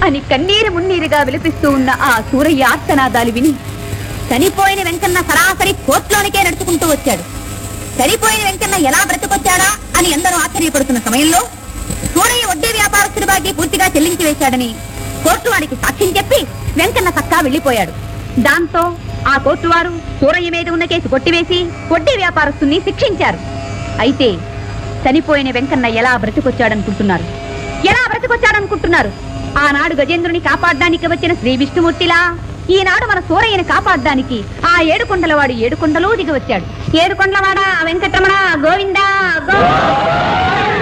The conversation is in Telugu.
అని కన్నీరు మున్నీరుగా విలపిస్తూ ఉన్న ఆ సూరయ్య ఆర్తనాదాలు విని చనిపోయిన వెంకన్న సరాసరి కోర్టులోనికే నడుచుకుంటూ వచ్చాడు చనిపోయిన వెంకన్న ఎలా బ్రతుకొచ్చాడా అని ఎందరో ఆశ్చర్యపడుతున్న సమయంలో సూరయ్య వడ్డీ వ్యాపారస్తుడి బాకీ పూర్తిగా చెల్లించి వేశాడని కోర్టు వారికి సాక్ష్యం చెప్పి వెంకన్న చక్కా వెళ్లిపోయాడు దాంతో ఆ కోర్టు వారు సూరయ్య మీద ఉన్న కేసు కొట్టివేసి వడ్డీ వ్యాపారస్తుని శిక్షించారు అయితే చనిపోయిన వెంకన్న ఎలా బ్రతికొచ్చాడనుకుంటున్నారు ఎలా బ్రతికొచ్చాడనుకుంటున్నారు ఆనాడు గజేంద్రుని కాపాడడానికి వచ్చిన శ్రీ విష్ణుమూర్తిలా ఈనాడు మన సూరయ్యని కాపాడడానికి ఆ ఏడుకొండలవాడు ఏడుకొండలు దిగి వచ్చాడు ఏడుకొండలవాడ వెంకటరమణ గోవిందా గో